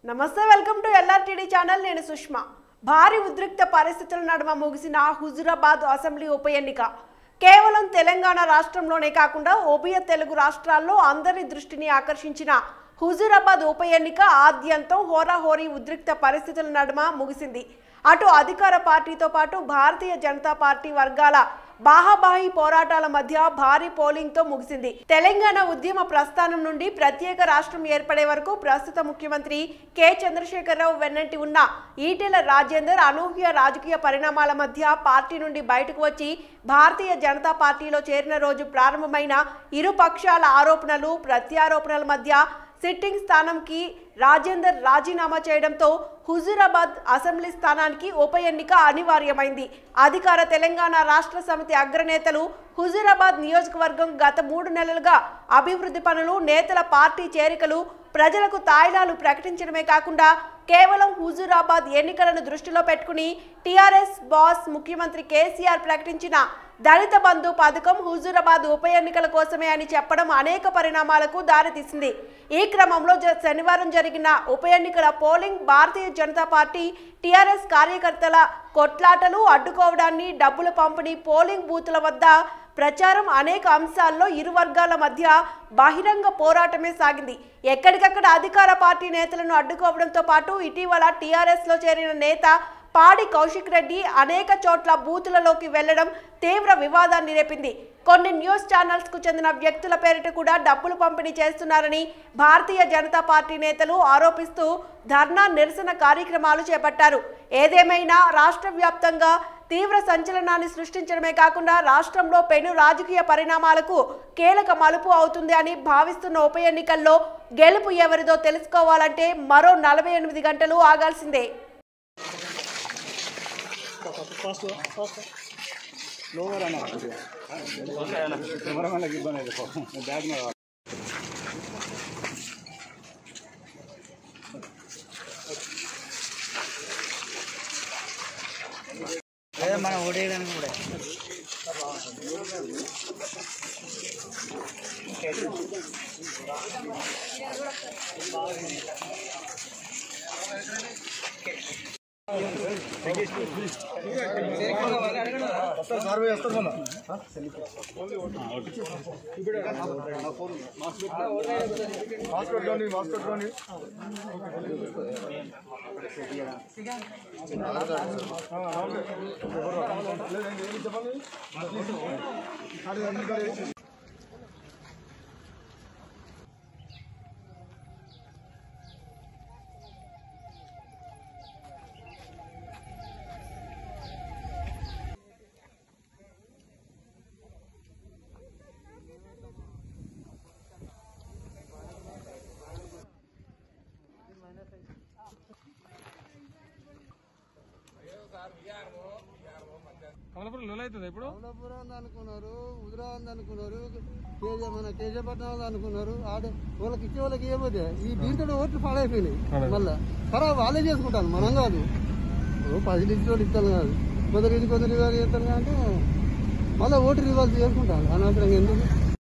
నమస్తే welcome to ఎల్ఆర్టీడీ channel నేను సుష్మా భారీ ఉద్రిక్త పరిస్థితుల నడుమ ముగిసిన హుజురాబాద్ అసెంబ్లీ ఉప ఎన్నిక కేవలం తెలంగాణ రాష్ట్రంలోనే కాకుండా ఉభయ తెలుగు రాష్ట్రాల్లో అందరి దృష్టిని ఆకర్షించిన హుజురాబాద్ ఉప ఎన్నిక ఆద్యంతం హోరాహోరీ ఉద్రిక్త పరిస్థితుల నడుమ ముగిసింది అటు అధికార పార్టీతో పాటు భారతీయ జనతా పార్టీ వర్గాల బాహాబాహి పోరాటాల మధ్య భారీ పోలింగ్తో ముగిసింది తెలంగాణ ఉద్యమ ప్రస్థానం నుండి ప్రత్యేక రాష్ట్రం ఏర్పడే వరకు ప్రస్తుత ముఖ్యమంత్రి కె చంద్రశేఖరరావు వెన్నంటి ఉన్న ఈటెల రాజేందర్ అనూహ్య రాజకీయ పరిణామాల మధ్య పార్టీ నుండి బయటకు వచ్చి భారతీయ జనతా పార్టీలో చేరిన రోజు ప్రారంభమైన ఇరు పక్షాల ఆరోపణలు ప్రత్యారోపణల మధ్య సిట్టింగ్ స్థానంకి రాజేందర్ రాజీనామా చేయడంతో హుజూరాబాద్ అసెంబ్లీ స్థానానికి ఉప ఎన్నిక అనివార్యమైంది అధికార తెలంగాణ రాష్ట్ర సమితి అగ్రనేతలు హుజూరాబాద్ నియోజకవర్గం గత మూడు నెలలుగా అభివృద్ధి పనులు నేతల పార్టీ చేరికలు ప్రజలకు తాయిలాలు ప్రకటించడమే కాకుండా కేవలం హుజూరాబాద్ ఎన్నికలను దృష్టిలో పెట్టుకుని టీఆర్ఎస్ బాస్ ముఖ్యమంత్రి కేసీఆర్ ప్రకటించిన దళిత బంధు పథకం హుజూరాబాద్ ఉప ఎన్నికల కోసమే అని చెప్పడం అనేక పరిణామాలకు దారితీసింది ఈ క్రమంలో జ- శనివారం జరిగిన ఉప ఎన్నికల polling Bharatiya Janata party TRS కార్యకర్తల కొట్లాటలు అడ్డుకోవడాన్ని డబ్బుల పంపిణీ పోలింగ్ బూతుల వద్ద ప్రచారం అనేక అంశాల్లో ఇరు వర్గాల మధ్య బహిరంగ పోరాటమే సాగింది ఎక్కడికక్కడ అధికార పార్టీ నేతలను అడ్డుకోవడంతో పాటు ఇటీవల టీఆర్ఎస్ లో చేరిన నేత పాడి కౌశిక్ రెడ్డి అనేక చోట్ల బూతులలోకి వెళ్లడం తీవ్ర వివాదాన్ని రేపింది కొన్ని న్యూస్ ఛానల్స్ కు చెందిన వ్యక్తుల పేరిట కూడా డబ్బులు పంపిణీ చేస్తున్నారని భారతీయ జనతా పార్టీ నేతలు ఆరోపిస్తూ ధర్నా నిరసన కార్యక్రమాలు చేపట్టారు ఏదేమైనా రాష్ట్ర వ్యాప్తంగా తీవ్ర సంచలనాన్ని సృష్టించడమే కాకుండా రాష్ట్రంలో పెను రాజకీయ పరిణామాలకు కీలక మలుపు అవుతుంది అని భావిస్తున్న ఉప ఎన్నికల్లో గెలుపు ఎవరిదో తెలుసుకోవాలంటే మరో నలభై ఎనిమిది గంటలు ఆగాల్సిందే ఫాస్ట్ ఫాస్ట్ లోవర్ అన్న కెమెరామెన్లకు ఇబ్బంది అయితే పాపం. బ్యాగ్ మీద వాడు. మనం ఓడేయడానికి కూడా కమలపురం లోన్ అవుతుంది ఇప్పుడు కమలాపురం ఉంది అనుకున్నారు ఉదిరా ఉంది అనుకున్నారు కేజీ మన కేజీపట్నం ఉంది అనుకున్నారు ఆడ వాళ్ళకి ఇచ్చే వాళ్ళకి ఇవ్వబోతే ఈ దీంతో ఓట్లు పాడైపోయినాయి మళ్ళా ఖరాబ్ వాళ్ళే చేసుకుంటాను మనం కాదు ఓ పది నుంచి వాళ్ళు ఇస్తాను కాదు కొందరు ఇది కొందరు ఇది చేస్తాను అంటే మళ్ళీ ఓటు రివాల్స్ చేసుకుంటాను అనవసరంగా ఎందుకు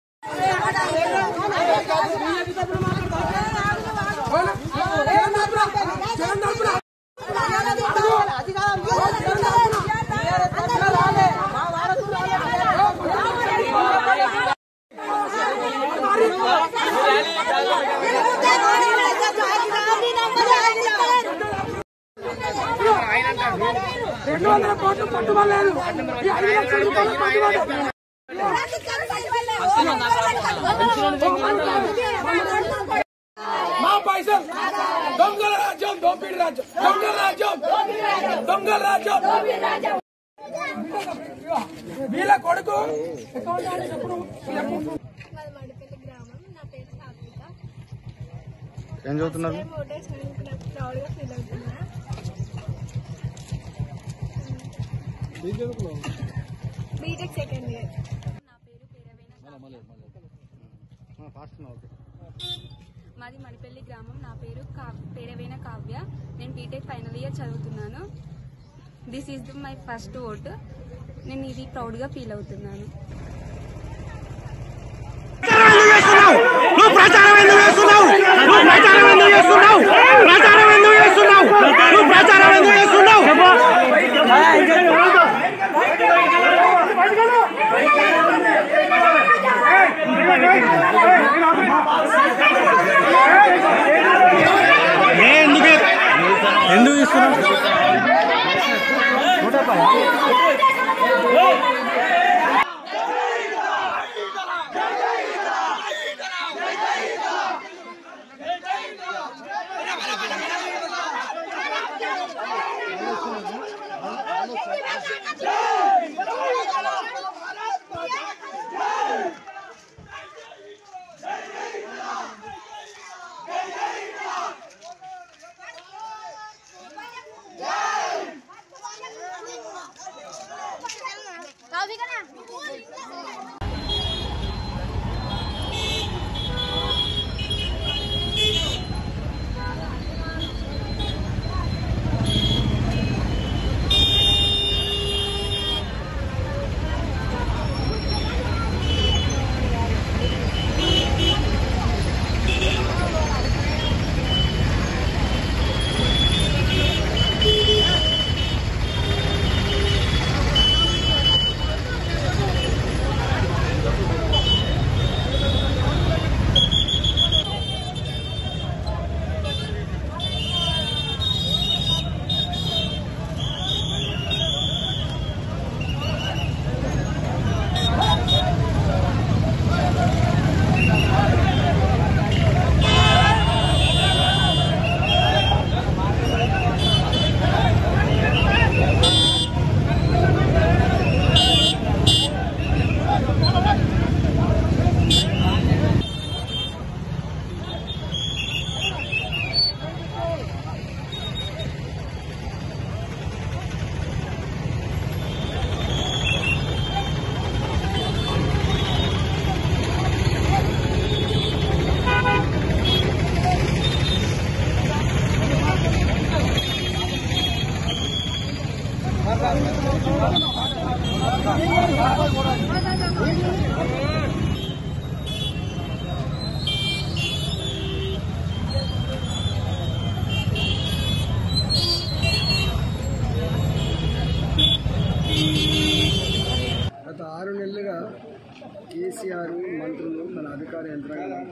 మా పైసలు దొంగల రాజ్యం దోపిడి రాజ్యం దొంగల రాజ్యం దొంగల రాజ్యం వీళ్ళ కొడుకు మాది మడిపల్లి గ్రామం నా పేరు సాత్విక ఏం చదువుతున్నారు సేమ్ ఓటేస్ నాకు ప్రౌడ్గా ఫీల్ అవుతున్నా BTech second year fast okay మాది మడిపల్లి గ్రామం నా పేరు కా- పేరవేన కావ్య నేను బీటెక్ ఫైనల్ ఇయర్ చదువుతున్నాను this is my first vote నేను ఇది ప్రౌడ్గా ఫీల్ అవుతున్నాను నువ్వు ప్రచారం ఎందుకు చేస్తున్నావు నువ్వు ప్రచారం ఎందుకు చేస్తున్నావు ప్రచారం ఎందుకు గత ఆరు నెలలుగా కేసీఆర్ మంత్రులు మన అధికార యంత్రాంగం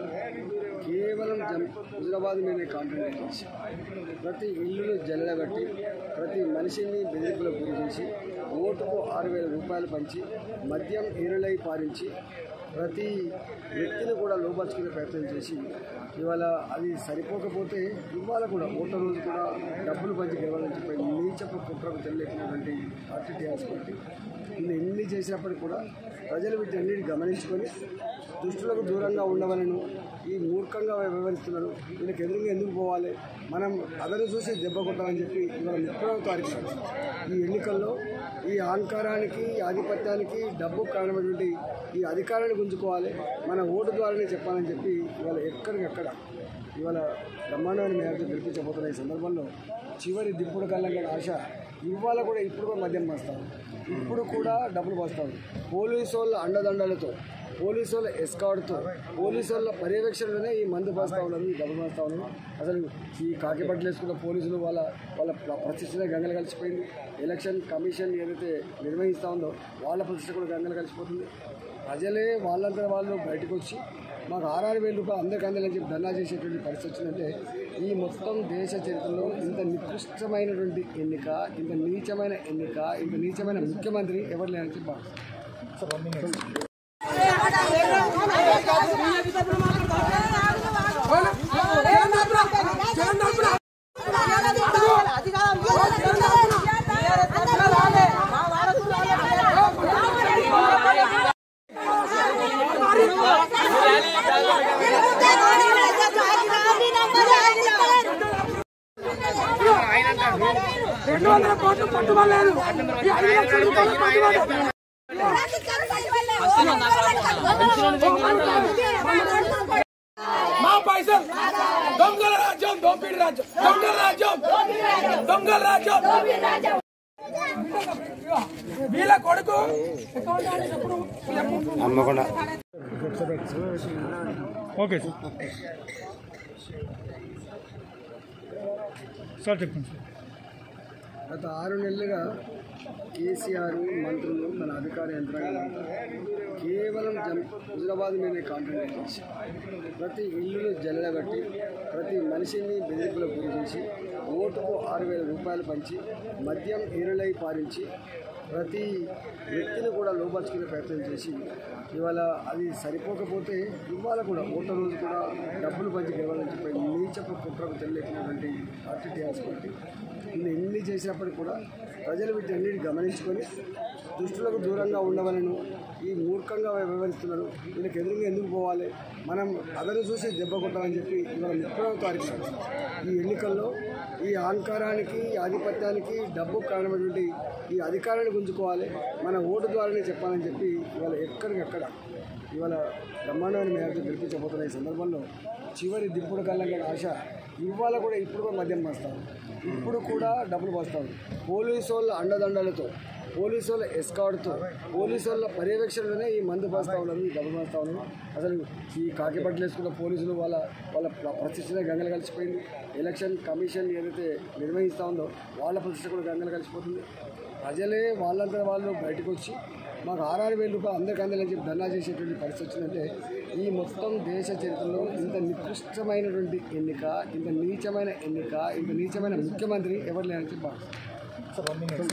కేవలం జం హుజరాబాద్ మీదనే కాన్సన్ట్రేట్ చేసి ప్రతి ఇల్లును జల్లగట్టి ప్రతి మనిషిని బెదిరింపులకు గురి చేసి ఓటుకు ఆరు వేల రూపాయలు పంచి మద్యం ఈరులై పారించి ప్రతి వ్యక్తిని కూడా లోపరుచుకునే ప్రయత్నం చేసి ఇవాళ అది సరిపోకపోతే ఇవాళ కూడా ఓట్ల రోజు కూడా డబ్బులు పంచి గెలవాలని చెప్పి నీచపు కుట్రకు తెలియకున్నటువంటి పార్టీ టీఆర్ఎస్ పార్టీ ఇన్ని ఎన్ని చేసినప్పటికీ కూడా ప్రజలు వీటన్నిటిని గమనించుకొని దుష్టులకు దూరంగా ఉండవలను ఈ మూర్ఖంగా వ్యవహరిస్తున్నారు వీళ్ళకి ఎదురుగా ఎందుకు పోవాలి మనం అదను చూసి దెబ్బ కొట్టాలని చెప్పి ఇవాళ ముప్పై తారీఖు ఈ ఎన్నికల్లో ఈ అహంకారానికి ఈ ఆధిపత్యానికి డబ్బు కారణమైనటువంటి ఈ అధికారాన్ని గుంజుకోవాలి మన ఓటు ద్వారానే చెప్పాలని చెప్పి ఇవాళ ఎక్కడికక్కడ ఇవాళ బ్రహ్మాండమైన మేరకు గెలిపించబోతున్న ఈ సందర్భంలో చివరి దిప్పుడు కళ్ళగా ఆశ ఇవాళ కూడా ఇప్పుడు కూడా మద్యం పోస్తాం ఇప్పుడు కూడా డబ్బులు పోస్తాం పోలీసు వాళ్ళ అండదండలతో పోలీసు వాళ్ళ ఎస్కాడ్తో పోలీసు వాళ్ళ పర్యవేక్షణలోనే ఈ మందు పోస్తా ఉన్నారు ఈ డబ్బులు పోస్తా ఉన్నారు అసలు ఈ కాకి బట్టలు వేసుకున్న పోలీసులు వాళ్ళ వాళ్ళ ప్ర- ప్రతిష్టనే గంగలు కలిసిపోయింది ఎలక్షన్ కమిషన్ ఏదైతే నిర్వహిస్తూ ఉందో వాళ్ళ ప్రతిష్ట కూడా గంగలు కలిసిపోతుంది ప్రజలే వాళ్ళంతా వాళ్ళు బయటకు వచ్చి మాకు ఆరారు వేల రూపాయలు అందరికీ అందాలని చెప్పి ధర్నా చేసేటువంటి పరిస్థితి వచ్చిందంటే ఈ మొత్తం దేశ చరిత్రలో ఇంత నికృష్టమైనటువంటి ఎన్నిక ఇంత నీచమైన ఎన్నిక ఇంత నీచమైన ముఖ్యమంత్రి ఎవరు లేరని చెప్పి భావిస్తున్నాను. రెండు వందల కోట్లు పట్టుకోలేదు ఈ ఐదు లక్షల రూపాయలు పట్టుకోలేదు మా పైసలు దొంగల రాజ్యం దోపిడి రాజ్యం దొంగల రాజ్యం దొంగల రాజ్యం వీళ్ళ కొడుకు ఓకే సార్ చెప్పండి సార్ గత ఆరు నెలలుగా కేసీఆర్ మంత్రులు మన అధికార యంత్రాంగం కేవలం జం హుజరాబాద్ మీదనే కాన్సన్ట్రేట్ చేసి ప్రతి ఇల్లును జల్లగట్టి ప్రతి మనిషిని బెదిరింపులకు గురి చేసి ఓటుకు ఆరు వేల రూపాయలు పంచి మద్యం ఏరులై పారించి ప్రతి వ్యక్తిని కూడా లోపరుచుకునే ప్రయత్నం చేసి ఇవాళ అది సరిపోకపోతే ఇవాళ కూడా ఓటర్ రోజు కూడా డబ్బులు పంచి గెలవాలని చెప్పి నీచపు కుట్రకు తెలియకున్నటువంటి పార్టీ టీఆర్ఎస్ పార్టీ ఇన్ని ఎన్ని చేసినప్పటికీ కూడా ప్రజలు వీటన్నిటిని గమనించుకొని దుష్టులకు దూరంగా ఉండవలను ఈ మూర్ఖంగా వ్యవహరిస్తున్నారు వీళ్ళకి ఎదురుగా ఎందుకు పోవాలి మనం అదను చూసి దెబ్బ కొట్టాలని చెప్పి ఇవాళ ముప్పై తారీఖు నాడు ఈ ఎన్నికల్లో ఈ అహంకారానికి ఈ ఆధిపత్యానికి డబ్బు కారణమైనటువంటి ఈ అధికారాన్ని గుంజుకోవాలి మన ఓటు ద్వారానే చెప్పాలని చెప్పి ఇవాళ ఎక్కడికెక్కడ ఇవాళ బ్రహ్మాండమైన మేరకు గెలిపించబోతున్న ఈ సందర్భంలో చివరి దిప్పుడు కళ్ళంగా ఆశ ఇవాళ కూడా ఇప్పుడు కూడా మద్యం పోస్తాం ఇప్పుడు కూడా డబ్బులు పోస్తాం పోలీసు వాళ్ళ అండదండలతో పోలీసు వాళ్ళ ఎస్కాడ్తో పోలీసు వాళ్ళ పర్యవేక్షణలోనే ఈ మందు పోస్తా ఉన్నారు ఈ డబ్బులు పోస్తా ఉన్నారు అసలు ఈ కాకి బట్టలు వేసుకున్న పోలీసులు వాళ్ళ వాళ్ళ ప్ర- ప్రతిష్టనే గంగలు కలిసిపోయింది ఎలక్షన్ కమిషన్ ఏదైతే నిర్వహిస్తూ ఉందో వాళ్ళ ప్రతిష్ట కూడా గంగలు కలిసిపోతుంది ప్రజలే వాళ్ళంతా వాళ్ళు బయటకు వచ్చి మాకు ఆరారు వేల రూపాయలు అందరికీ అందాలని చెప్పి ధర్నా చేసేటువంటి పరిస్థితి వచ్చిందంటే ఈ మొత్తం దేశ చరిత్రలో ఇంత నికృష్టమైనటువంటి ఎన్నిక ఇంత నీచమైన ఎన్నిక ఇంత నీచమైన ముఖ్యమంత్రి ఎవరు లేరని చెప్పి భావిస్తున్నాను.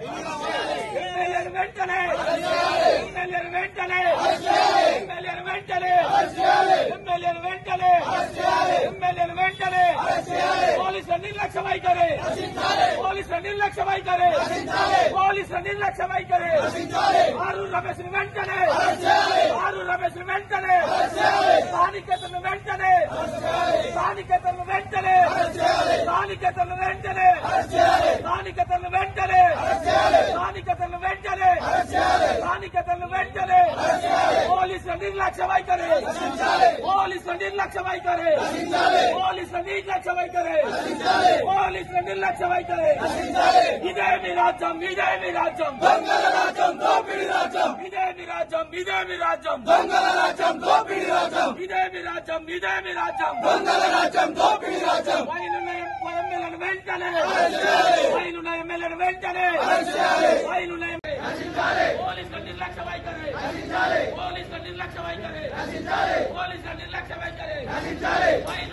ఎమ్మెల్యేలు వెంటనే ఎమ్మెల్యేలు వెంటనే ఎమ్మెల్యేలు వెంటనే ఎమ్మెల్యేలు వెంటనే ఎమ్మెల్యేలు వెంటనే పోలీసుల నిర్లక్ష్య వైఖరి పోలీసుల నిర్లక్ష్య వైఖరి పోలీసుల నిర్లక్ష్య వైఖరి ఆరు రమేష్ వెంటనే ఆరు రమేష్ వెంటనే స్థానికతను వెంటనే స్థానికతను వెంటనే స్థానికతను వెంటనే స్థానికతను వెంటనే స్థానికతను వెంటనే స్థానికతను వెంటనే పోలీసుల నిర్లక్ష్య వైఖరి పోలీసుల నిర్లక్ష్య వైఖరి పోలీసుల నిర్లక్ష్య వైఖరి పోలీసుల నిర్లక్ష్య వైఖరి ఇదే మీ రాజ్యం ఇదే మీ రాజ్యం దొంగల రాజ్యం దోపిడి రాజ్యం ఇదే మీ రాజ్యం ఇదే మీ రాజ్యం దొంగల రాజ్యం దోపిడి రాజ్యం ఇదే మీ రాజ్యం ఇదే మీ రాజ్యం దొంగల రాజ్యం దోపిడి రాజ్యం పైనున్న ఎమ్మెల్యేలను వెంటనే పైనున్న ఎమ్మెల్యేలను వెంటనే పైనున్న పోలీసుల నిర్లక్ష్య వైఖరి పోలీసుల నిర్లక్ష్య వైఖరి పోలీసుల నిర్లక్ష్య వైఖరి